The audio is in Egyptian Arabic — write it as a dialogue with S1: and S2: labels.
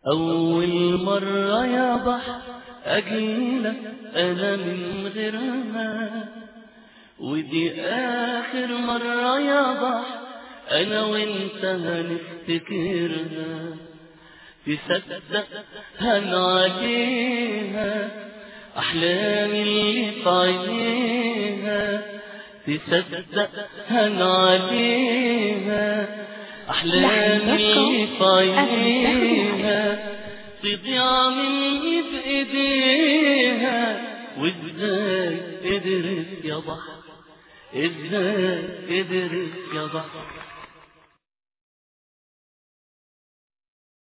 S1: أول مرة يا بحر أجيلك أنا من غيرها ودي آخر مرة يا بحر أنا وأنت هنفتكرها تصدق هنعديها أحلامي اللي في عينيها تصدق هنعديها أحلامي اللي في عينيها تضيع مني بإيديها وإزاي قدرت يا بحر إزاي قدرت يا بحر